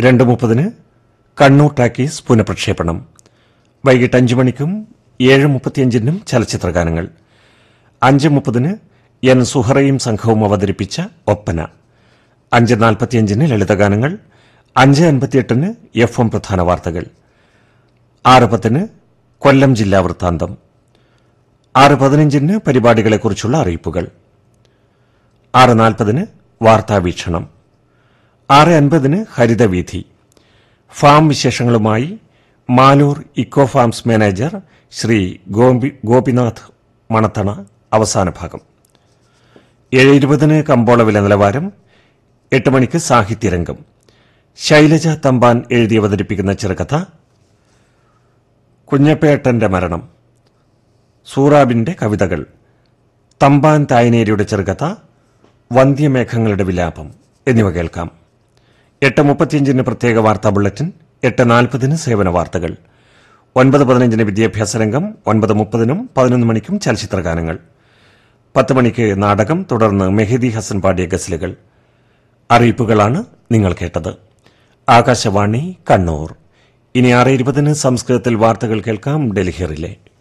രണ്ട് മുപ്പതിന് കണ്ണൂർ ടാക്കീസ് പുനഃപ്രക്ഷേപണം വൈകിട്ട് അഞ്ച് മണിക്കും ഏഴ് മുപ്പത്തിയഞ്ചിനും ചലച്ചിത്രഗാനങ്ങൾ അഞ്ച് മുപ്പതിന് എൻ സുഹറയും സംഘവും അവതരിപ്പിച്ച ഒപ്പന അഞ്ച് നാൽപ്പത്തിയഞ്ചിന് ലളിതഗാനങ്ങൾ അഞ്ച് അൻപത്തിയെട്ടിന് എഫ് എം പ്രധാന വാർത്തകൾ ആറ് പത്തിന് കൊല്ലം ജില്ലാ വൃത്താന്തം ആറ് പതിനഞ്ചിന് പരിപാടികളെക്കുറിച്ചുള്ള അറിയിപ്പുകൾ ആറ് നാൽപ്പതിന് വാർത്താവീക്ഷണം ആറ് അൻപതിന് ഹരിതവീഥി ഫാം വിശേഷങ്ങളുമായി Maloor eco farms manager Shri Gopi Gopinath Manathana അവസാന ഭാഗം ഏഴ് ഇരുപതിന് കമ്പോള വില നിലവാരം എട്ട് മണിക്ക് സാഹിത്യരംഗം ശൈലജ തമ്പാൻ എഴുതി അവതരിപ്പിക്കുന്ന ചെറുകഥ കുഞ്ഞപ്പേട്ടന്റെ മരണം സൂറാബിന്റെ കവിതകൾ തമ്പാൻ തായനേരിയുടെ ചെറുകഥ വന്ധ്യമേഘങ്ങളുടെ വിലാപം എന്നിവ കേൾക്കാം എട്ട് മുപ്പത്തിയഞ്ചിന് പ്രത്യേക വാർത്താ ബുള്ളറ്റിൻ എട്ട് നാൽപ്പതിന് സേവന വാർത്തകൾ ഒൻപത് പതിനഞ്ചിന് വിദ്യാഭ്യാസ രംഗം ഒൻപത് മുപ്പതിനും പതിനൊന്ന് മണിക്കും ചലച്ചിത്രഗാനങ്ങൾ പത്ത് മണിക്ക് നാടകം തുടർന്ന് മെഹദി ഹസൻ പാടിയ ഗസലുകൾ അറിയിപ്പുകളാണ് നിങ്ങൾ കേട്ടത് ആകാശവാണി കണ്ണൂർ ഇനി ആറ് ഇരുപതിന് സംസ്കൃതത്തിൽ വാർത്തകൾ കേൾക്കാം ഡൽഹിയറിലെ